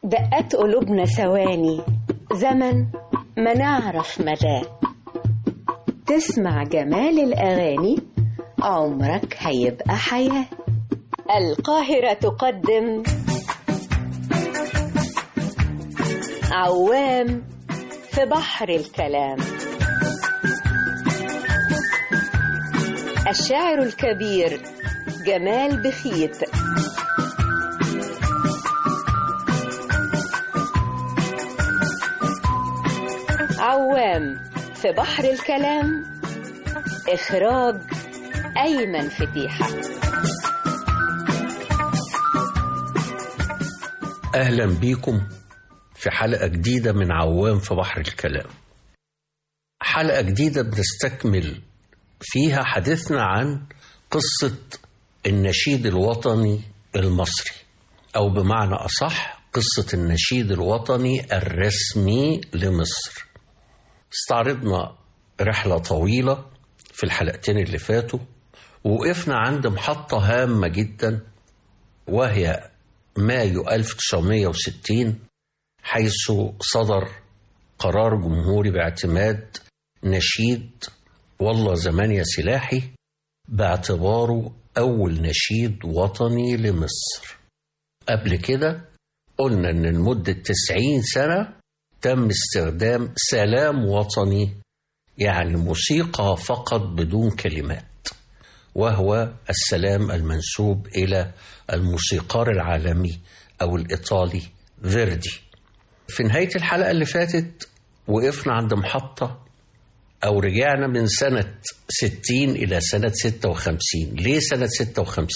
دقات قلوبنا ثواني زمن ما نعرف مداه تسمع جمال الأغاني عمرك هيبقى حياة القاهرة تقدم عوام في بحر الكلام الشاعر الكبير جمال بخيت عوام في بحر الكلام إخراج أيمن فتيحة أهلا بيكم في حلقة جديدة من عوام في بحر الكلام حلقة جديدة بنستكمل فيها حديثنا عن قصة النشيد الوطني المصري أو بمعنى أصح قصة النشيد الوطني الرسمي لمصر استعرضنا رحلة طويلة في الحلقتين اللي فاتوا ووقفنا عند محطة هامة جدا وهي مايو 1960 حيث صدر قرار جمهوري باعتماد نشيد والله زمان يا سلاحي باعتباره أول نشيد وطني لمصر قبل كده قلنا أن لمدة 90 سنة تم استخدام سلام وطني يعني موسيقى فقط بدون كلمات وهو السلام المنسوب إلى الموسيقار العالمي أو الإيطالي فيردي في نهاية الحلقة اللي فاتت وقفنا عند محطة أو رجعنا من سنة 60 إلى سنة 56 ليه سنة 56؟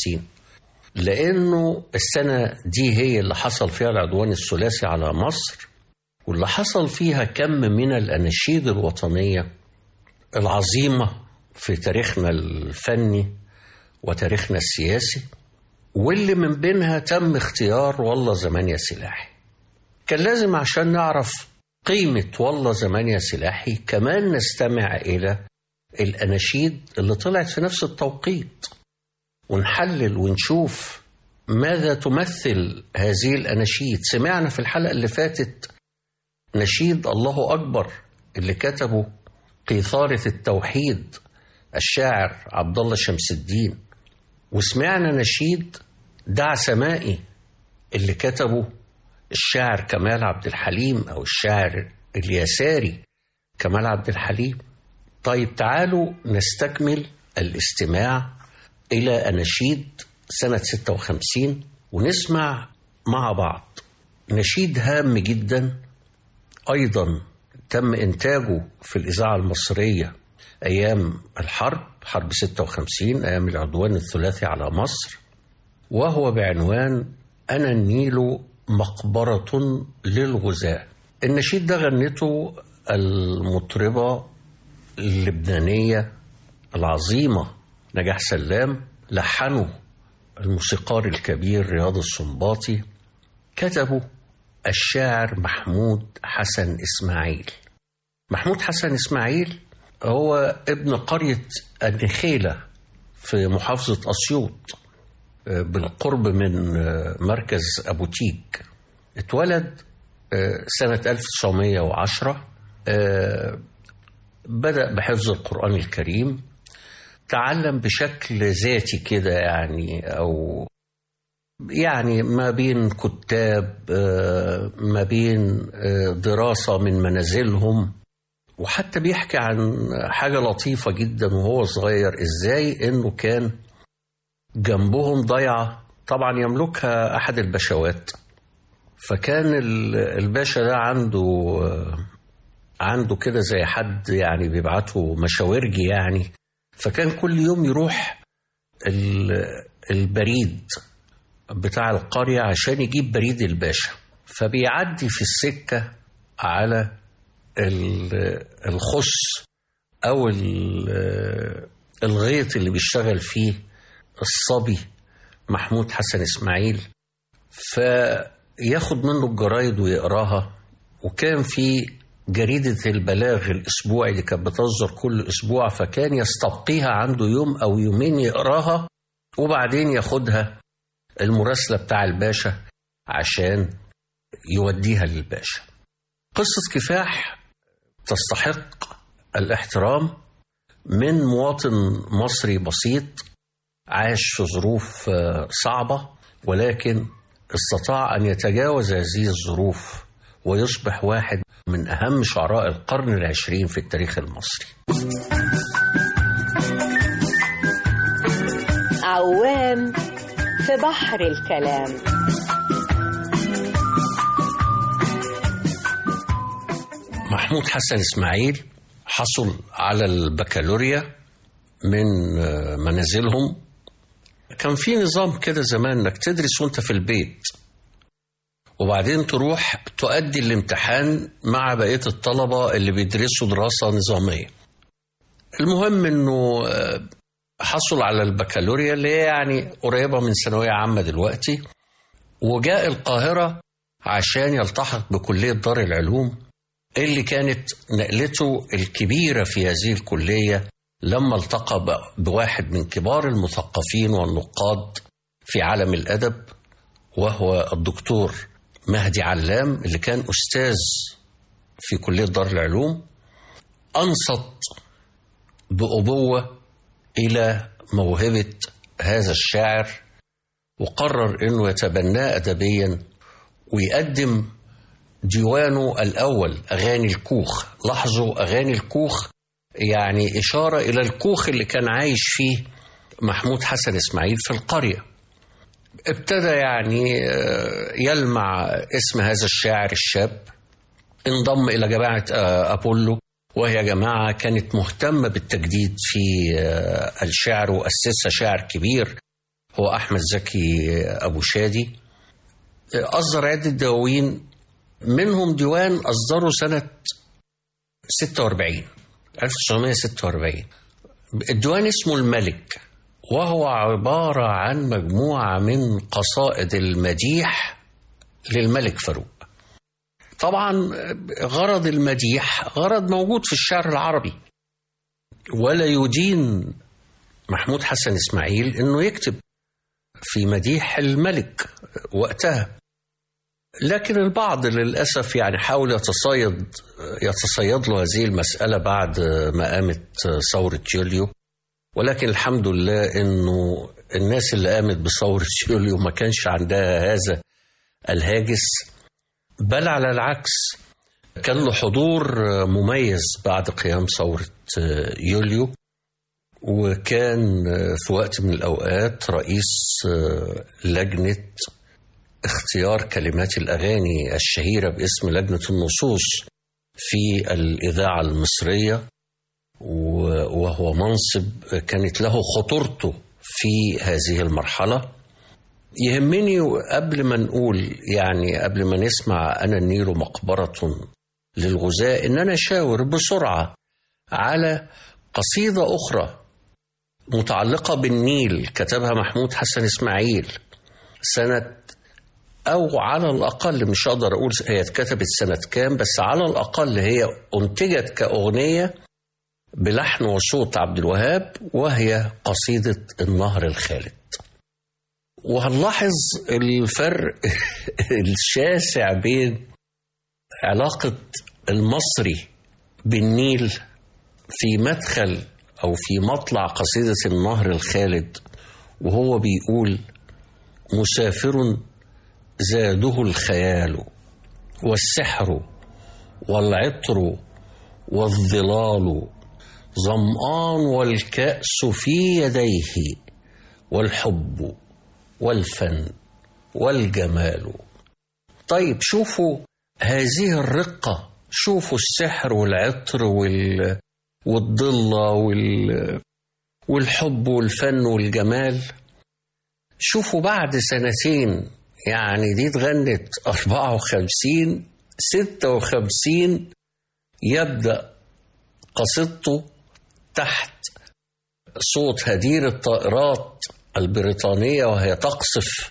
لأنه السنة دي هي اللي حصل فيها العدوان الثلاثي على مصر واللي حصل فيها كم من الأناشيد الوطنية العظيمة في تاريخنا الفني وتاريخنا السياسي واللي من بينها تم اختيار والله زمان يا سلاحي كان لازم عشان نعرف قيمة والله زمان يا سلاحي كمان نستمع إلى الأناشيد اللي طلعت في نفس التوقيت ونحلل ونشوف ماذا تمثل هذه الأناشيد سمعنا في الحلقة اللي فاتت نشيد الله أكبر اللي كتبه قيثارة التوحيد الشاعر عبد الله شمس الدين وسمعنا نشيد دع سمائي اللي كتبه الشاعر كمال عبد الحليم أو الشاعر اليساري كمال عبد الحليم طيب تعالوا نستكمل الاستماع إلى أناشيد سنة 56 ونسمع مع بعض نشيد هام جدا أيضا تم إنتاجه في الإذاعة المصرية أيام الحرب حرب 56 أيام العدوان الثلاثي على مصر وهو بعنوان أنا النيل مقبرة للغزاة النشيد ده غنته المطربة اللبنانية العظيمة نجاح سلام لحنه الموسيقار الكبير رياض السنباطي كتبه الشاعر محمود حسن إسماعيل محمود حسن إسماعيل هو ابن قرية النخيلة في محافظة أسيوط بالقرب من مركز أبو تيج اتولد سنة 1910 بدأ بحفظ القرآن الكريم تعلم بشكل ذاتي كده يعني أو يعني ما بين كتاب ما بين دراسة من منازلهم وحتى بيحكي عن حاجة لطيفة جدا وهو صغير ازاي انه كان جنبهم ضيعة طبعا يملكها أحد البشوات فكان الباشا ده عنده عنده كده زي حد يعني بيبعته مشاورجي يعني فكان كل يوم يروح البريد بتاع القرية عشان يجيب بريد الباشا فبيعدي في السكة على الخص أو الغيط اللي بيشتغل فيه الصبي محمود حسن إسماعيل فياخد منه الجرايد ويقراها وكان في جريدة البلاغ الأسبوعي اللي كانت بتصدر كل أسبوع فكان يستبقيها عنده يوم أو يومين يقراها وبعدين ياخدها المراسلة بتاع الباشا عشان يوديها للباشا قصة كفاح تستحق الاحترام من مواطن مصري بسيط عاش في ظروف صعبة ولكن استطاع أن يتجاوز هذه الظروف ويصبح واحد من أهم شعراء القرن العشرين في التاريخ المصري عوام في بحر الكلام محمود حسن إسماعيل حصل على البكالوريا من منازلهم كان في نظام كده زمان انك تدرس وانت في البيت وبعدين تروح تؤدي الامتحان مع بقيه الطلبه اللي بيدرسوا دراسه نظاميه. المهم انه حصل على البكالوريا اللي هي يعني قريبه من ثانويه عامه دلوقتي وجاء القاهره عشان يلتحق بكليه دار العلوم اللي كانت نقلته الكبيره في هذه الكليه لما التقى بواحد من كبار المثقفين والنقاد في عالم الادب وهو الدكتور مهدي علام اللي كان استاذ في كليه دار العلوم انصت بابوه الى موهبه هذا الشاعر وقرر انه يتبناه ادبيا ويقدم ديوانه الاول اغاني الكوخ لاحظوا اغاني الكوخ يعني إشارة إلى الكوخ اللي كان عايش فيه محمود حسن إسماعيل في القرية ابتدى يعني يلمع اسم هذا الشاعر الشاب انضم إلى جماعة أبولو وهي جماعة كانت مهتمة بالتجديد في الشعر وأسسها شاعر كبير هو أحمد زكي أبو شادي أصدر عدة دواوين منهم ديوان أصدره سنة 46 1946 الديوان اسمه الملك وهو عبارة عن مجموعة من قصائد المديح للملك فاروق طبعا غرض المديح غرض موجود في الشعر العربي ولا يدين محمود حسن إسماعيل أنه يكتب في مديح الملك وقتها لكن البعض للأسف يعني حاول يتصيد يتصيد له هذه المسألة بعد ما قامت ثورة يوليو ولكن الحمد لله إنه الناس اللي قامت بثورة يوليو ما كانش عندها هذا الهاجس بل على العكس كان له حضور مميز بعد قيام ثورة يوليو وكان في وقت من الأوقات رئيس لجنة اختيار كلمات الأغاني الشهيرة باسم لجنة النصوص في الإذاعة المصرية وهو منصب كانت له خطورته في هذه المرحلة يهمني قبل ما نقول يعني قبل ما نسمع أنا النيل مقبرة للغزاة إن أنا أشاور بسرعة على قصيدة أخرى متعلقة بالنيل كتبها محمود حسن إسماعيل سنة أو على الأقل مش أقدر أقول هي اتكتبت سنة كام بس على الأقل هي أنتجت كأغنية بلحن وصوت عبد الوهاب وهي قصيدة النهر الخالد وهنلاحظ الفرق الشاسع بين علاقة المصري بالنيل في مدخل أو في مطلع قصيدة النهر الخالد وهو بيقول مسافر زاده الخيال والسحر والعطر والظلال ظمآن والكأس في يديه والحب والفن والجمال طيب شوفوا هذه الرقة شوفوا السحر والعطر وال... والضلة وال... والحب والفن والجمال شوفوا بعد سنتين يعني دي اتغنت 54 56 يبدأ قصيدته تحت صوت هدير الطائرات البريطانية وهي تقصف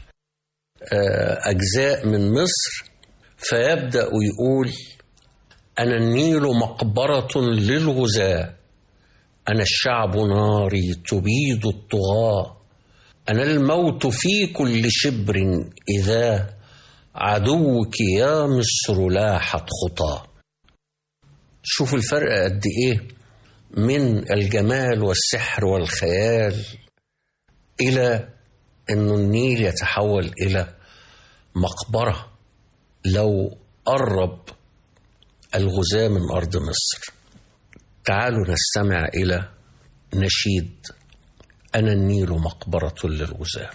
أجزاء من مصر فيبدأ ويقول أنا النيل مقبرة للغزاة أنا الشعب ناري تبيد الطغاة أنا الموت في كل شبر إذا عدوك يا مصر لاحت خطاه شوف الفرق قد ايه من الجمال والسحر والخيال الى انه النيل يتحول الى مقبره لو قرب الغزاة من ارض مصر تعالوا نستمع الى نشيد انا النيل مقبره للغزاه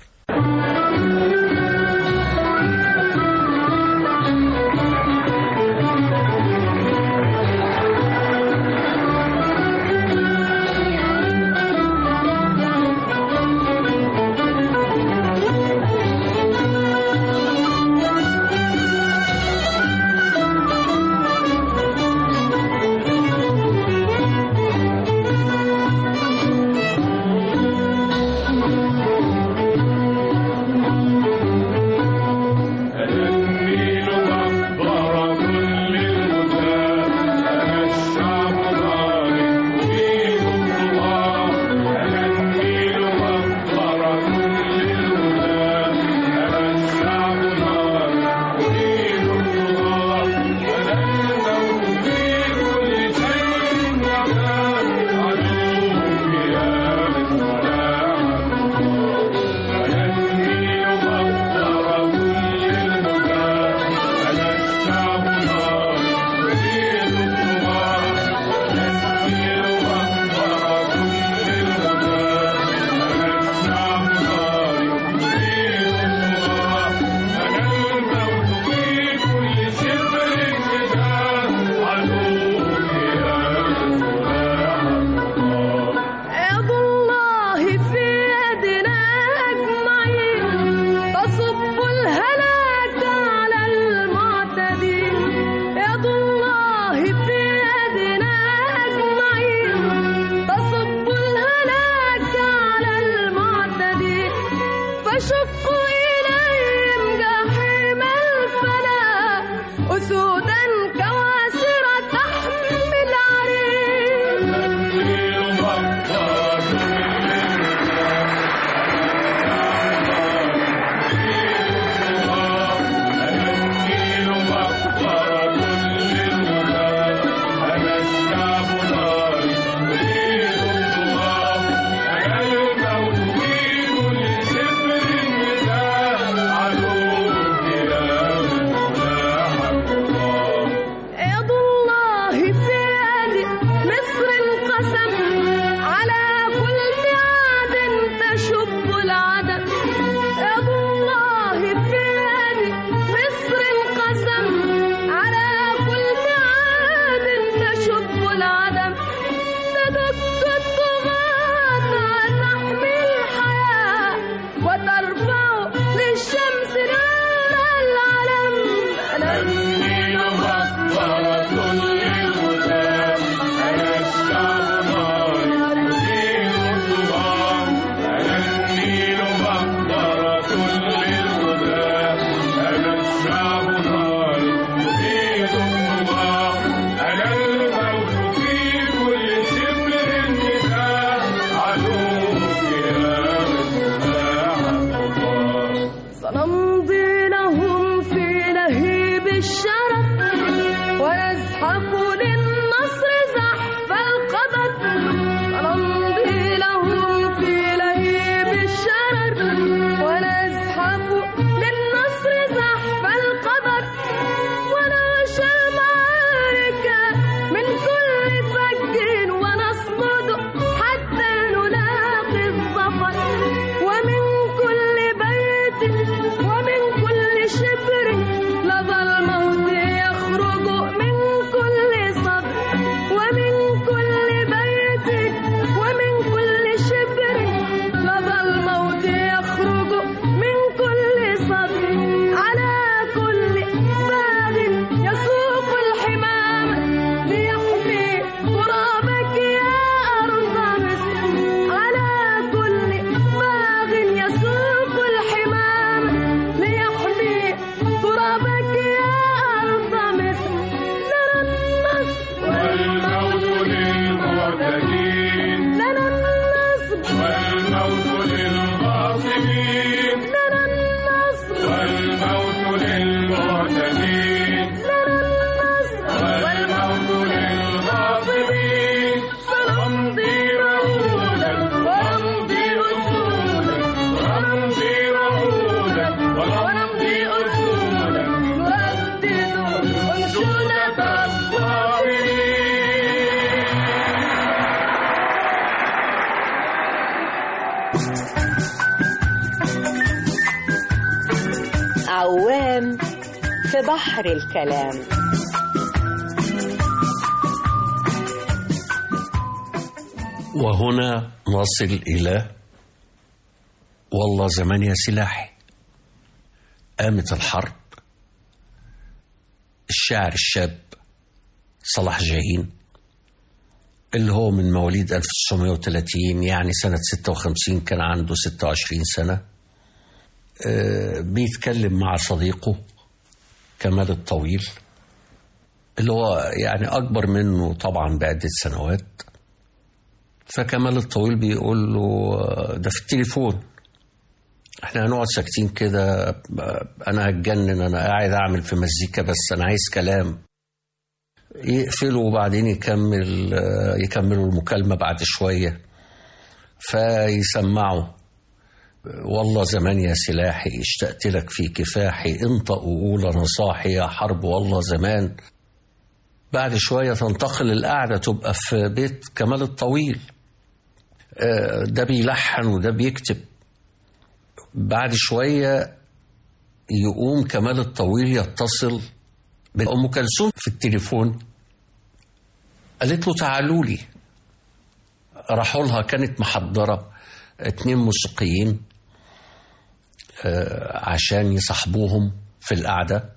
يد الله في يدنا أجمعين تصب الهلاك على المعتدين يد الله في يدنا أجمعين تصب الهلاك على المعتدين فشقوا إليهم جحيم الفنا أسودا كواسر تحمل عرين يد الله في يد مصر انقسم على كل عاد تشب العدد يد الله في يد مصر انقسم على كل عاد تشب العدم تدك الطغاة تحمي الحياة وترفع للشمس نار العلم أنا النيل مقبرة للهدى أنا الشعب نار يثير الطغاة أنا النيل مقبرة للهدى أنا الشعب نار يثير الطغاة أنا الموت في كل شبر نداء عدو يا سنمضي لهم في لهيب الشرف ونزحف للنصر زحف القدر سنمضي لهم في لهيب الشرف ونزحف للنصر زحف القدر ونعشى المعارك من كل فج ونصمد حتى نلاقي الظفر ومن كل بيت ومن كل شبر لظى الموت يخرج من كل صدر ونمضي أسودا نردد أنشودة الصابرين عوام في بحر الكلام وهنا نصل إلى والله زمان يا سلاحي قامت الحرب الشاعر الشاب صلاح جاهين اللي هو من مواليد 1930 يعني سنة 56 كان عنده 26 سنة آه، بيتكلم مع صديقه كمال الطويل اللي هو يعني أكبر منه طبعا بعدة سنوات فكمال الطويل بيقول له آه، ده في التليفون احنا هنقعد ساكتين كده آه، انا هتجنن انا قاعد اعمل في مزيكا بس انا عايز كلام يقفلوا وبعدين يكمل آه، يكملوا المكالمة بعد شوية فيسمعوا والله زمان يا سلاحي اشتقت لك في كفاحي انت أقول أنا صاحي يا حرب والله زمان بعد شوية تنتقل القعدة تبقى في بيت كمال الطويل آه، ده بيلحن وده بيكتب بعد شوية يقوم كمال الطويل يتصل بأم كلثوم في التليفون قالت له تعالوا لي راحوا لها كانت محضرة اتنين موسيقيين آه، عشان يصاحبوهم في القعدة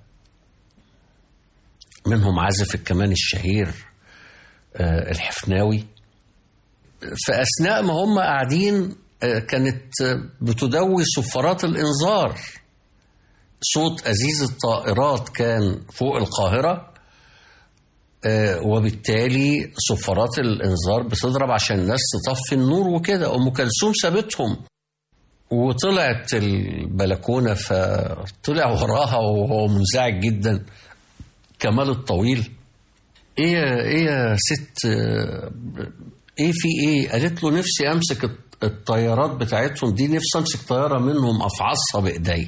منهم عازف الكمان الشهير آه، الحفناوي فأثناء ما هم قاعدين آه، كانت آه، بتدوي صفارات الإنذار صوت أزيز الطائرات كان فوق القاهرة آه، وبالتالي صفارات الإنذار بتضرب عشان الناس تطفي النور وكده أم كلثوم سابتهم وطلعت البلكونة فطلع وراها وهو منزعج جدا كمال الطويل ايه يا- ايه يا ست آه، ايه في ايه قالت له نفسي امسك الط- الطيارات بتاعتهم دي نفسي امسك طياره منهم افعصها بايدي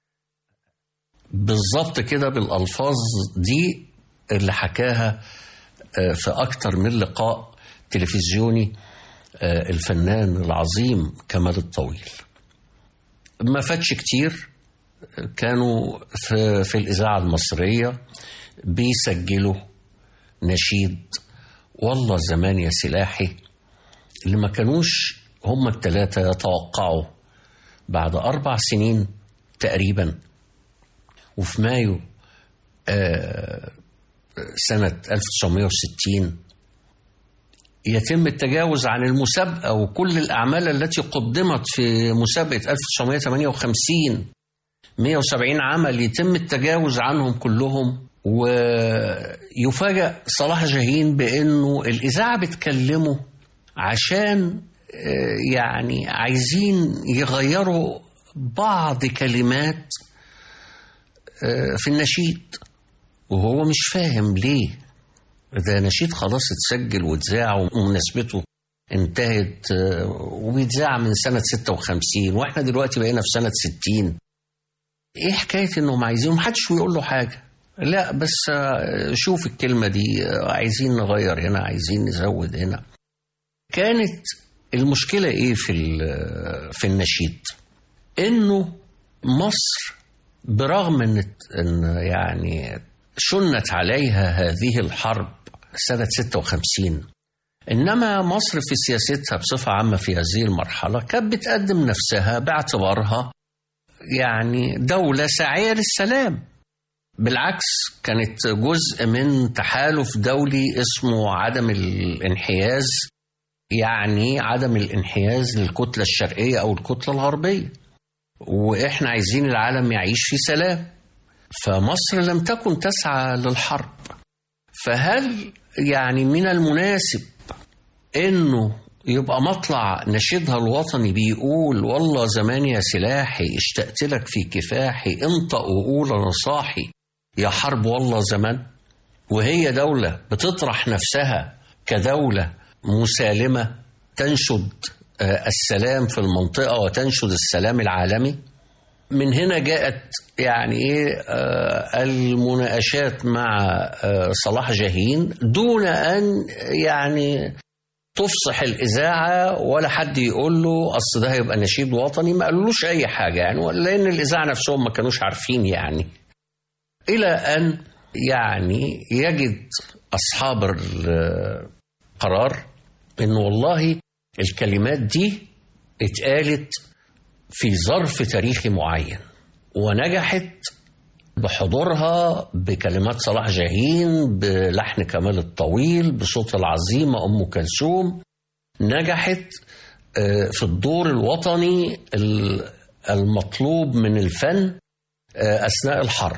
بالظبط كده بالالفاظ دي اللي حكاها آه، في اكتر من لقاء تلفزيوني آه، الفنان العظيم كمال الطويل ما فاتش كتير كانوا في, في الإذاعة المصرية بيسجلوا نشيد والله زمان يا سلاحي اللي ما كانوش هم الثلاثة يتوقعوا بعد أربع سنين تقريبا وفي مايو آه، سنة 1960 يتم التجاوز عن المسابقة وكل الأعمال التي قدمت في مسابقة 1958 170 عمل يتم التجاوز عنهم كلهم ويفاجأ صلاح جاهين بأنه الإذاعة بتكلمه عشان آه، يعني عايزين يغيروا بعض كلمات آه، في النشيد وهو مش فاهم ليه ده نشيد خلاص اتسجل واتذاع ومناسبته انتهت آه، وبيتذاع من سنة 56 واحنا دلوقتي بقينا في سنة 60 ايه حكاية انهم عايزين محدش بيقول له حاجة لا بس آه، شوف الكلمة دي آه، عايزين نغير هنا عايزين نزود هنا كانت المشكلة ايه في ال- في النشيد انه مصر برغم ان ان يعني شنت عليها هذه الحرب سنة 56 إنما مصر في سياستها بصفة عامة في هذه المرحلة كانت بتقدم نفسها باعتبارها يعني دولة ساعية للسلام بالعكس كانت جزء من تحالف دولي اسمه عدم الانحياز يعني عدم الانحياز للكتلة الشرقية أو الكتلة الغربية وإحنا عايزين العالم يعيش في سلام فمصر لم تكن تسعى للحرب فهل يعني من المناسب انه يبقى مطلع نشيدها الوطني بيقول والله زمان يا سلاحي اشتقت لك في كفاحي انت وقول انا صاحي يا حرب والله زمان وهي دولة بتطرح نفسها كدولة مسالمة تنشد آه، السلام في المنطقة وتنشد السلام العالمي من هنا جاءت يعني ايه آه، المناقشات مع آه، صلاح جاهين دون ان يعني تفصح الاذاعه ولا حد يقول له اصل ده هيبقى نشيد وطني ما قالولوش اي حاجه يعني لان الاذاعه نفسهم ما كانوش عارفين يعني الى ان يعني يجد اصحاب القرار ان والله الكلمات دي اتقالت في ظرف تاريخي معين ونجحت بحضورها بكلمات صلاح جاهين بلحن كمال الطويل بصوت العظيمة أم كلثوم نجحت آه، في الدور الوطني ال- المطلوب من الفن آه، أثناء الحرب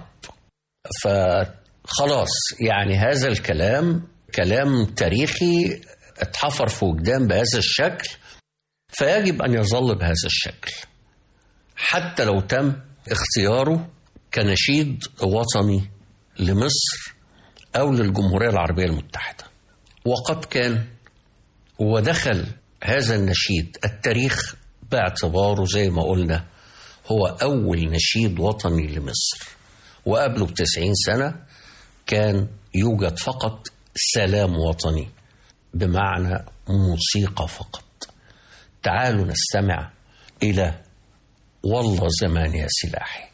فخلاص يعني هذا الكلام كلام تاريخي اتحفر في وجدان بهذا الشكل فيجب أن يظل بهذا الشكل حتى لو تم اختياره كنشيد وطني لمصر أو للجمهورية العربية المتحدة وقد كان ودخل هذا النشيد التاريخ باعتباره زي ما قلنا هو أول نشيد وطني لمصر وقبله بتسعين سنة كان يوجد فقط سلام وطني بمعنى موسيقى فقط تعالوا نستمع إلى والله زمان يا سلاحي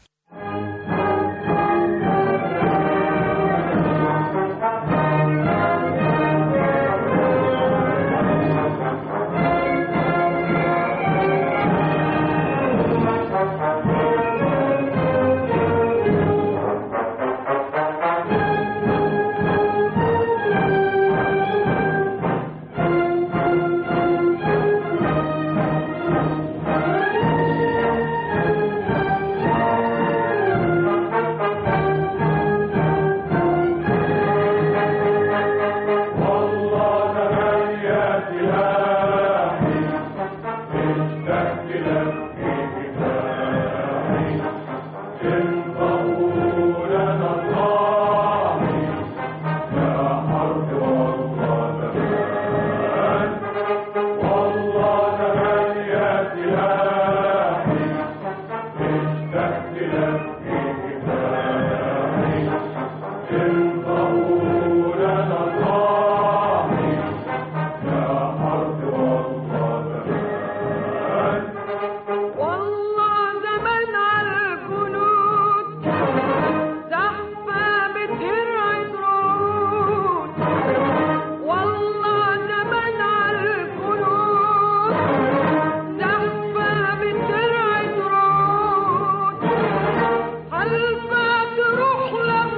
والله زمان على الجنود زحفة بترعد رعود والله زمان على الجنود زحفة بترعد رعود حلفة تروح لم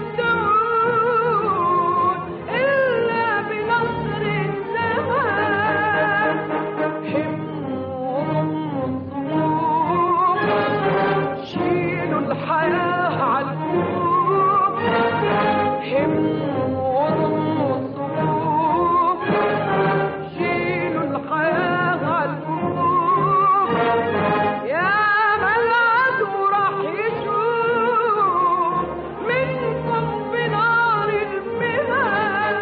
تعود إلا بنصر الزمان شيلوا الحياة عالكوب هموا وضموا الصفوف شيلوا الحياة عالكوب يا ملعد راح يشوف منكم بنار المهاد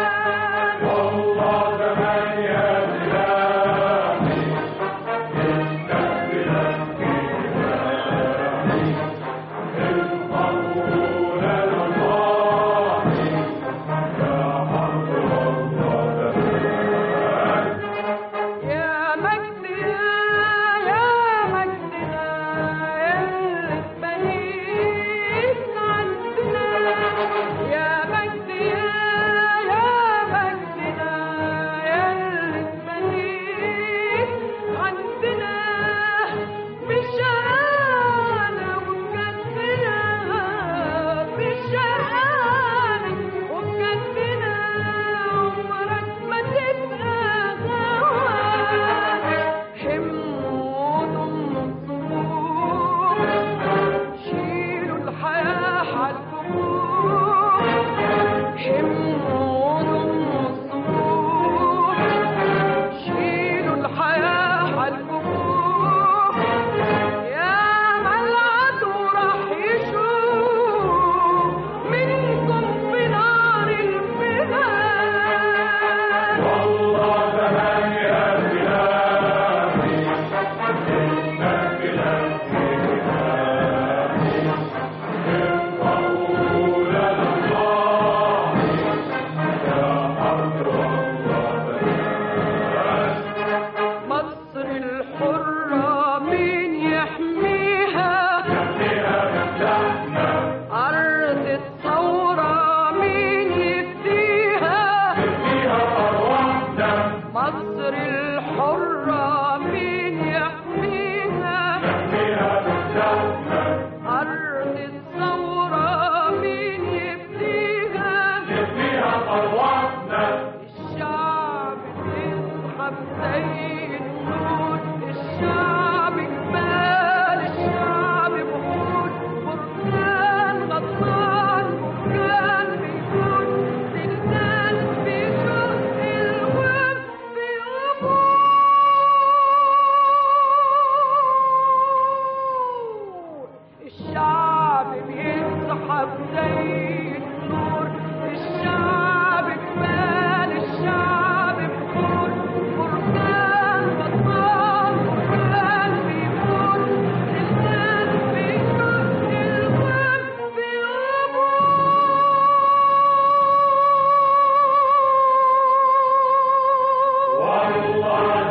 يا مجدنا يا مجدنا يا اللي تبنيت عندنا يا مجدنا يا مجدنا يا اللي تبنيت عندنا مش أنا وبجدنا مش أنا وبجدنا عمرك ما تبقى غوان هموا ضموا الصفوف شيلوا الحياة عالكفوف هموا ضموا الصفوف شيلوا الحياة عالكفوف يا ملعد وراح يشوف منكم بنار الفداء الشعب زي النور الشعب كمال الشعب بخور فرسان بطال فرسان بيموت الناس بيموت الغد بيموت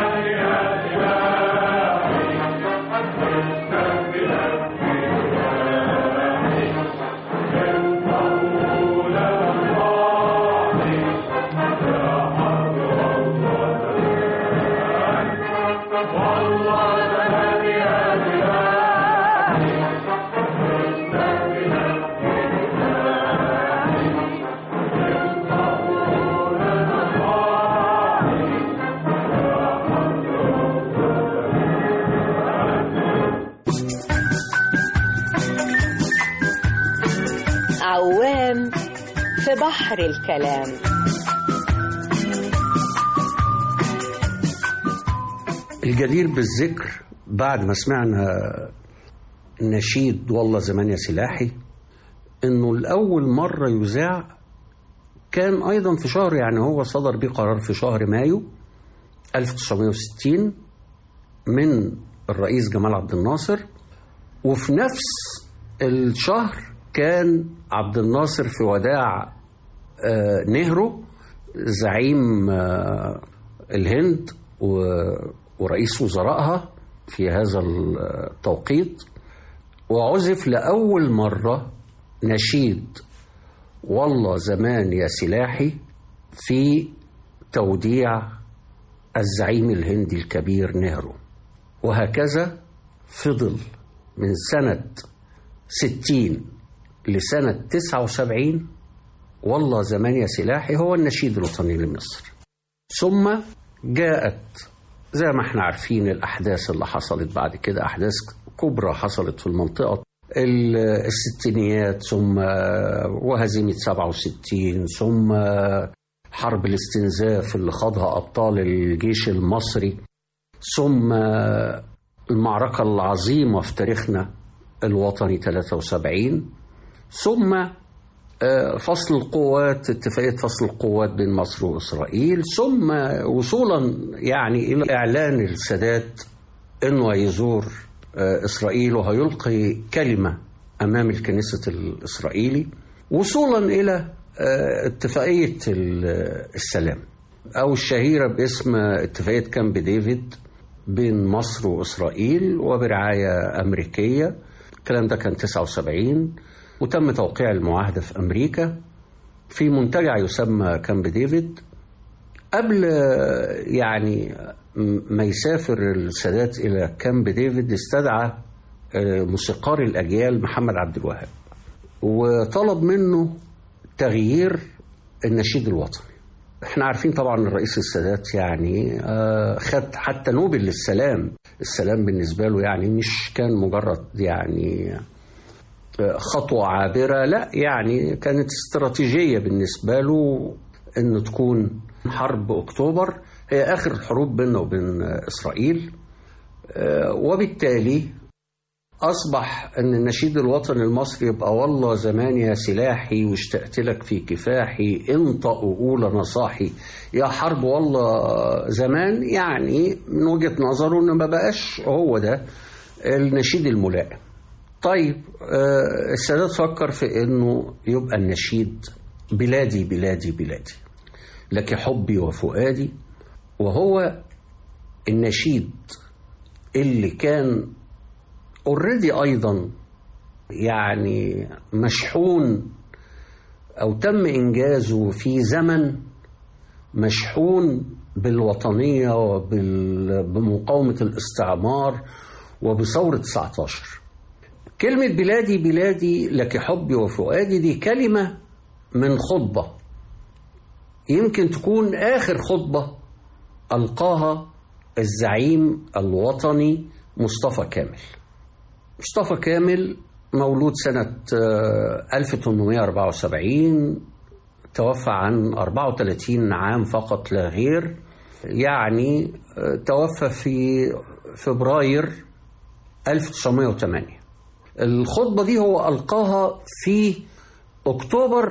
عوام في بحر الكلام الجدير بالذكر بعد ما سمعنا نشيد والله زمان يا سلاحي انه الاول مره يذاع كان ايضا في شهر يعني هو صدر بيه قرار في شهر مايو 1960 من الرئيس جمال عبد الناصر وفي نفس الشهر كان عبد الناصر في وداع آه، نهرو زعيم آه، الهند و- ورئيس وزرائها في هذا التوقيت وعزف لأول مرة نشيد والله زمان يا سلاحي في توديع الزعيم الهندي الكبير نهرو وهكذا فضل من سنة ستين لسنة تسعة وسبعين والله زمان يا سلاحي هو النشيد الوطني لمصر ثم جاءت زي ما احنا عارفين الأحداث اللي حصلت بعد كده أحداث كبرى حصلت في المنطقة ال- الستينيات ثم وهزيمة 67 ثم حرب الاستنزاف اللي خاضها أبطال الجيش المصري ثم المعركة العظيمة في تاريخنا الوطني 73 ثم آه، فصل القوات اتفاقية فصل القوات بين مصر وإسرائيل ثم وصولا يعني إلى إعلان السادات أنه هيزور آه، إسرائيل وهيلقي كلمة أمام الكنيسة الإسرائيلي وصولا إلى آه، اتفاقية ال- السلام أو الشهيرة باسم اتفاقية كامب ديفيد بين مصر وإسرائيل وبرعاية أمريكية الكلام ده كان 79 وتم توقيع المعاهدة في أمريكا في منتجع يسمى كامب ديفيد قبل آه، يعني م- ما يسافر السادات إلى كامب ديفيد استدعى آه، موسيقار الأجيال محمد عبد الوهاب وطلب منه تغيير النشيد الوطني احنا عارفين طبعا الرئيس السادات يعني آه، خد حتى نوبل للسلام السلام بالنسبة له يعني مش كان مجرد يعني آه، خطوة عابرة لا يعني كانت استراتيجية بالنسبة له أن تكون حرب أكتوبر هي آخر الحروب بيننا وبين آه، إسرائيل آه، وبالتالي أصبح أن النشيد الوطني المصري يبقى والله زمان يا سلاحي واشتقت لك في كفاحي انطق وقول نصاحي يا حرب والله زمان يعني من وجهة نظره أنه ما بقاش هو ده النشيد الملائم طيب آه، السادات فكر في أنه يبقى النشيد بلادي بلادي بلادي لك حبي وفؤادي وهو النشيد اللي كان اوريدي ايضا يعني مشحون او تم انجازه في زمن مشحون بالوطنيه وبمقاومه الاستعمار وبثوره 19 كلمه بلادي بلادي لك حبي وفؤادي دي كلمه من خطبه يمكن تكون اخر خطبه القاها الزعيم الوطني مصطفى كامل مصطفى كامل مولود سنة آه، 1874 توفى عن 34 عام فقط لا غير يعني آه، توفى في فبراير 1908 الخطبة دي هو ألقاها في أكتوبر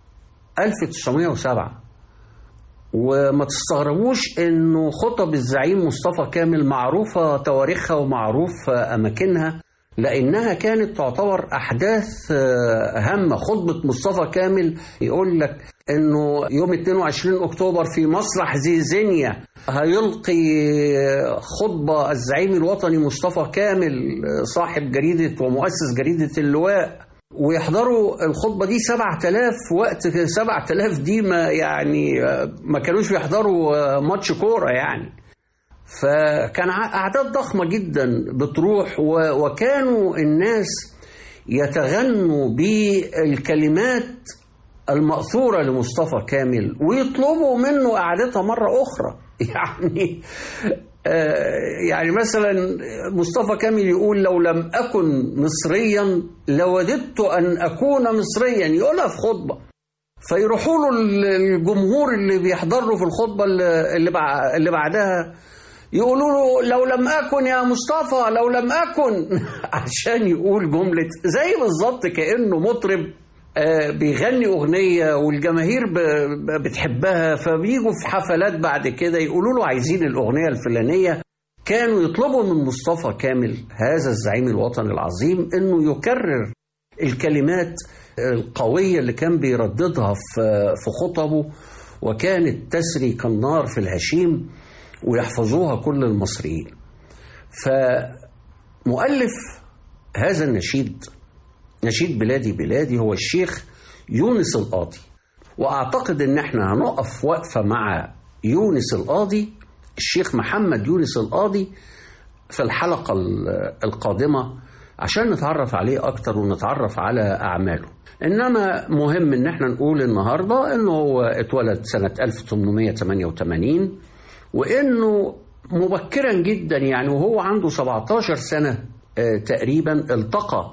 1907 وما تستغربوش انه خطب الزعيم مصطفى كامل معروفة تواريخها ومعروف أماكنها لأنها كانت تعتبر أحداث آه، هامة خطبة مصطفى كامل يقول لك أنه يوم 22 أكتوبر في مسرح زيزينيا هيلقي خطبة الزعيم الوطني مصطفى كامل آه، صاحب جريدة ومؤسس جريدة اللواء ويحضروا الخطبة دي 7000 وقت 7000 دي ما يعني آه، ما كانوش بيحضروا آه، ماتش كورة يعني فكان ع- أعداد ضخمة جدا بتروح و- وكانوا الناس يتغنوا بالكلمات المأثورة لمصطفى كامل ويطلبوا منه إعادتها مرة أخرى يعني آه، يعني مثلا مصطفى كامل يقول لو لم أكن مصريا لوددت أن أكون مصريا يقولها في خطبة فيروحوا له ال- الجمهور اللي بيحضر له في الخطبة اللي اللي بع- اللي بعدها يقولوا له لو لم أكن يا مصطفى لو لم أكن عشان يقول جملة زي بالظبط كأنه مطرب آه، بيغني أغنية والجماهير ب- ب- بتحبها فبيجوا في حفلات بعد كده يقولوا له عايزين الأغنية الفلانية كانوا يطلبوا من مصطفى كامل هذا الزعيم الوطني العظيم انه يكرر الكلمات القوية اللي كان بيرددها في في خطبه وكانت تسري كالنار في الهشيم ويحفظوها كل المصريين فمؤلف هذا النشيد نشيد بلادي بلادي هو الشيخ يونس القاضي واعتقد ان احنا هنقف وقفه مع يونس القاضي الشيخ محمد يونس القاضي في الحلقه ال- القادمه عشان نتعرف عليه اكتر ونتعرف على اعماله انما مهم ان احنا نقول النهارده انه هو اتولد سنه 1888 وانه مبكرا جدا يعني وهو عنده 17 سنه آه، تقريبا التقى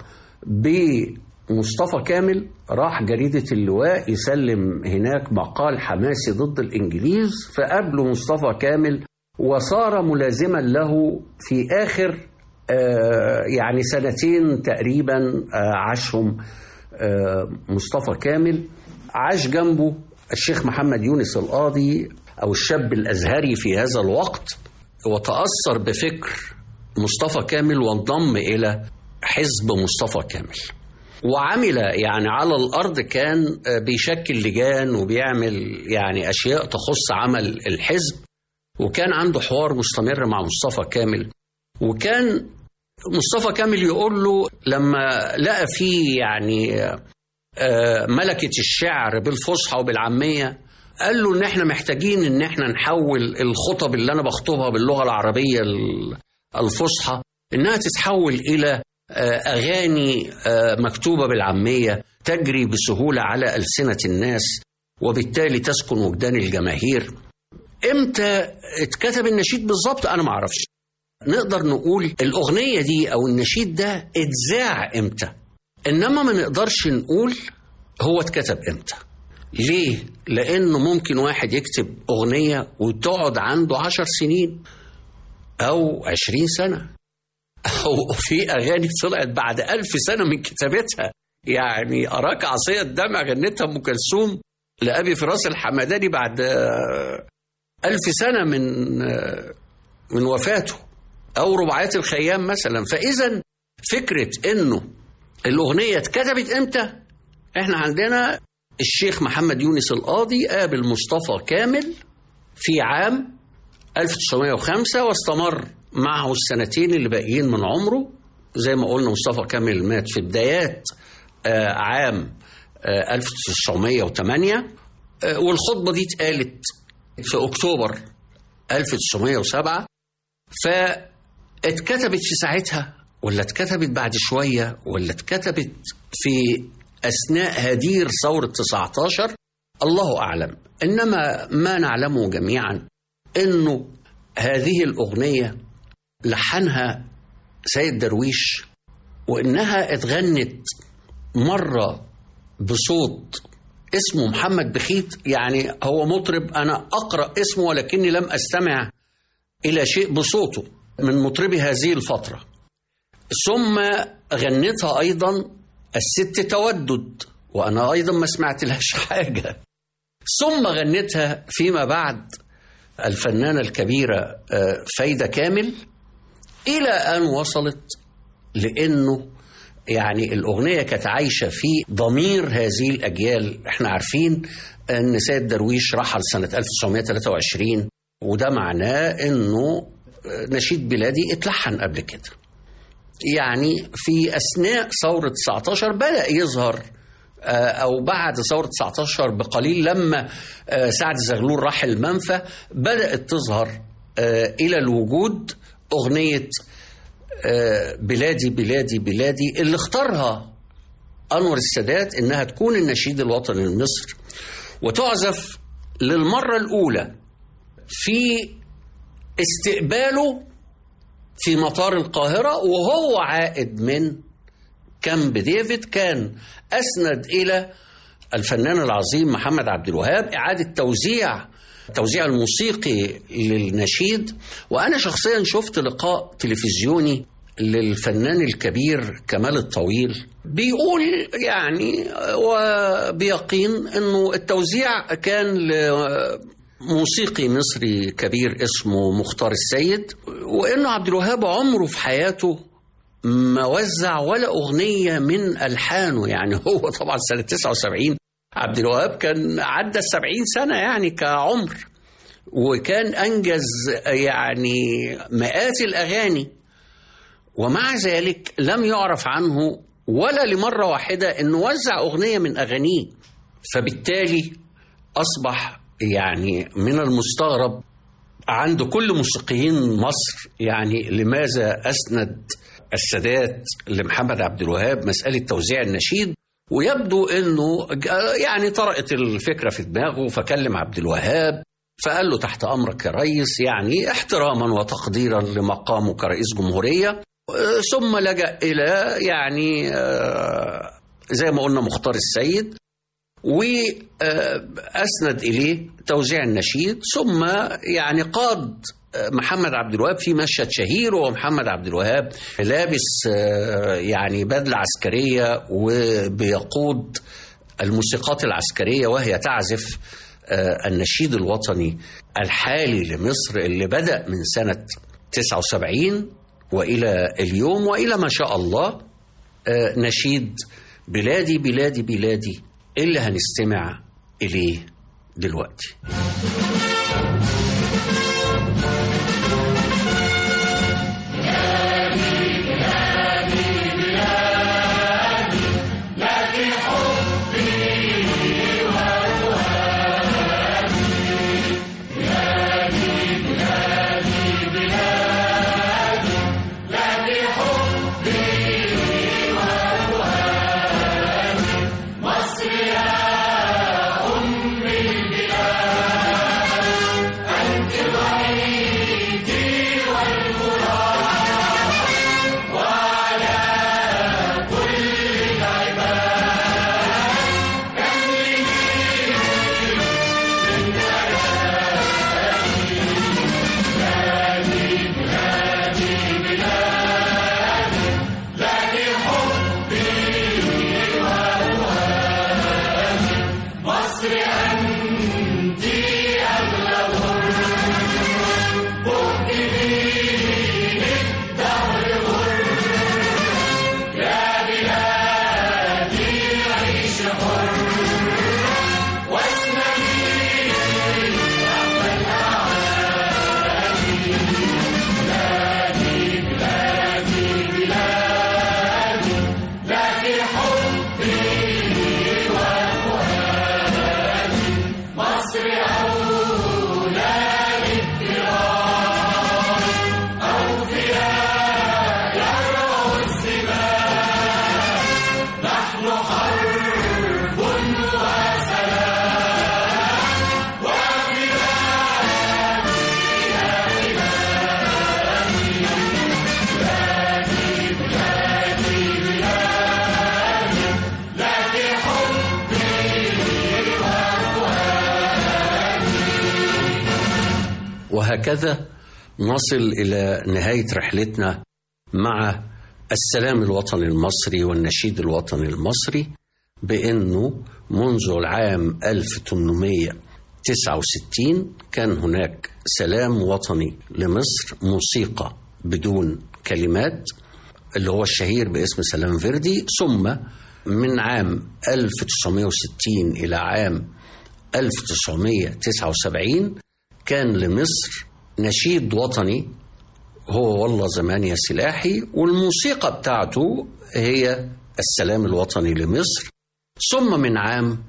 بمصطفى كامل راح جريدة اللواء يسلم هناك مقال حماسي ضد الإنجليز فقابله مصطفى كامل وصار ملازما له في آخر آه، يعني سنتين تقريبا آه، عاشهم آه، مصطفى كامل عاش جنبه الشيخ محمد يونس القاضي أو الشاب الأزهري في هذا الوقت وتأثر بفكر مصطفى كامل وانضم إلى حزب مصطفى كامل وعمل يعني على الأرض كان آه، بيشكل لجان وبيعمل يعني أشياء تخص عمل الحزب وكان عنده حوار مستمر مع مصطفى كامل وكان مصطفى كامل يقول له لما لقى فيه يعني آه، ملكة الشعر بالفصحى وبالعامية قال له ان احنا محتاجين ان احنا نحول الخطب اللي انا بخطبها باللغة العربية ال- الفصحى انها تتحول الى آه، اغاني آه، مكتوبة بالعامية تجري بسهولة على ألسنة الناس وبالتالي تسكن وجدان الجماهير امتى اتكتب النشيد بالظبط انا ما اعرفش نقدر نقول الاغنيه دي او النشيد ده اتذاع امتى انما ما نقدرش نقول هو اتكتب امتى ليه لانه ممكن واحد يكتب اغنيه وتقعد عنده عشر سنين او عشرين سنه او في اغاني طلعت بعد ألف سنه من كتابتها يعني اراك عصيه الدمع غنتها ام كلثوم لابي فراس الحمداني بعد آه، ألف سنة من آه، من وفاته أو رباعيات الخيام مثلا فإذا فكرة إنه الأغنية اتكتبت إمتى؟ إحنا عندنا الشيخ محمد يونس القاضي قابل مصطفى كامل في عام 1905 واستمر معه السنتين اللي باقيين من عمره زي ما قلنا مصطفى كامل مات في بدايات آه، عام آه، 1908 آه، والخطبة دي اتقالت في أكتوبر 1907 فاتكتبت في ساعتها ولا اتكتبت بعد شوية ولا اتكتبت في أثناء هدير ثورة 19 الله أعلم إنما ما نعلمه جميعا إنه هذه الأغنية لحنها سيد درويش وإنها اتغنت مرة بصوت اسمه محمد بخيت يعني هو مطرب أنا أقرأ اسمه ولكني لم أستمع إلى شيء بصوته من مطربي هذه الفترة ثم غنتها أيضا الست تودد وأنا أيضا ما سمعت لهاش حاجة ثم غنتها فيما بعد الفنانة الكبيرة آه، فايدة كامل إلى أن وصلت لأنه يعني الأغنية كانت عايشة في ضمير هذه الأجيال احنا عارفين أن سيد درويش رحل سنة 1923 وده معناه أنه نشيد بلادي اتلحن قبل كده يعني في أثناء ثورة 19 بدأ يظهر آه، أو بعد ثورة 19 بقليل لما آه، سعد زغلول راح المنفى بدأت تظهر آه، إلى الوجود أغنية آه، بلادي بلادي بلادي اللي اختارها أنور السادات إنها تكون النشيد الوطني لمصر وتعزف للمرة الأولى في استقباله في مطار القاهرة وهو عائد من كامب ديفيد كان أسند إلى الفنان العظيم محمد عبد الوهاب إعادة توزيع التوزيع الموسيقي للنشيد وأنا شخصيا شفت لقاء تلفزيوني للفنان الكبير كمال الطويل بيقول يعني وبيقين انه التوزيع كان لموسيقي مصري كبير اسمه مختار السيد وانه عبد الوهاب عمره في حياته ما وزع ولا اغنيه من الحانه يعني هو طبعا سنه 79 عبد الوهاب كان عدى السبعين سنه يعني كعمر وكان انجز يعني مئات الاغاني ومع ذلك لم يعرف عنه ولا لمرة واحدة أنه وزع أغنية من أغانيه فبالتالي أصبح يعني من المستغرب عند كل موسيقيين مصر يعني لماذا أسند السادات لمحمد عبد الوهاب مسألة توزيع النشيد ويبدو أنه يعني طرقت الفكرة في دماغه فكلم عبد الوهاب فقال له تحت أمرك يا ريس يعني احتراما وتقديرا لمقامه كرئيس جمهورية ثم لجأ إلى يعني آه، زي ما قلنا مختار السيد وأسند إليه توزيع النشيد ثم يعني قاد محمد عبد الوهاب في مشهد شهير وهو محمد عبد الوهاب لابس آه، يعني بدلة عسكرية وبيقود الموسيقات العسكرية وهي تعزف آه، النشيد الوطني الحالي لمصر اللي بدأ من سنة 79 والى اليوم والى ما شاء الله آه، نشيد بلادي بلادي بلادي اللي هنستمع اليه دلوقتي وهكذا نصل الى نهايه رحلتنا مع السلام الوطني المصري والنشيد الوطني المصري بأنه منذ العام 1869 كان هناك سلام وطني لمصر موسيقى بدون كلمات اللي هو الشهير باسم سلام فيردي ثم من عام 1960 إلى عام 1979 كان لمصر نشيد وطني هو والله زمان يا سلاحي والموسيقى بتاعته هي السلام الوطني لمصر ثم من عام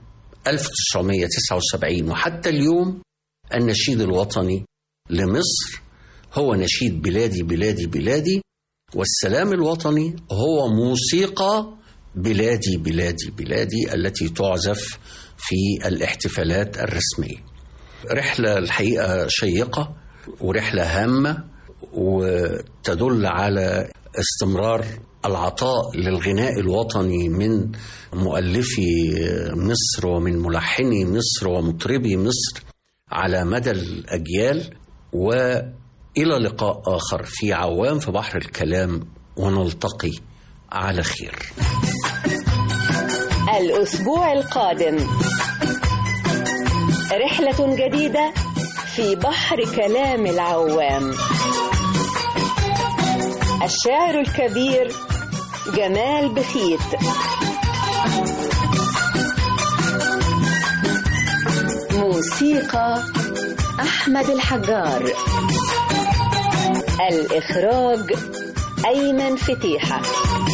1979 وحتى اليوم النشيد الوطني لمصر هو نشيد بلادي بلادي بلادي والسلام الوطني هو موسيقى بلادي بلادي بلادي التي تعزف في الاحتفالات الرسميه. رحله الحقيقه شيقه ورحله هامه وتدل على استمرار العطاء للغناء الوطني من مؤلفي مصر ومن ملحني مصر ومطربي مصر على مدى الاجيال والى لقاء اخر في عوام في بحر الكلام ونلتقي على خير. الأسبوع القادم رحلة جديدة في بحر كلام العوام الشاعر الكبير جمال بخيت موسيقى أحمد الحجار الإخراج أيمن فتيحة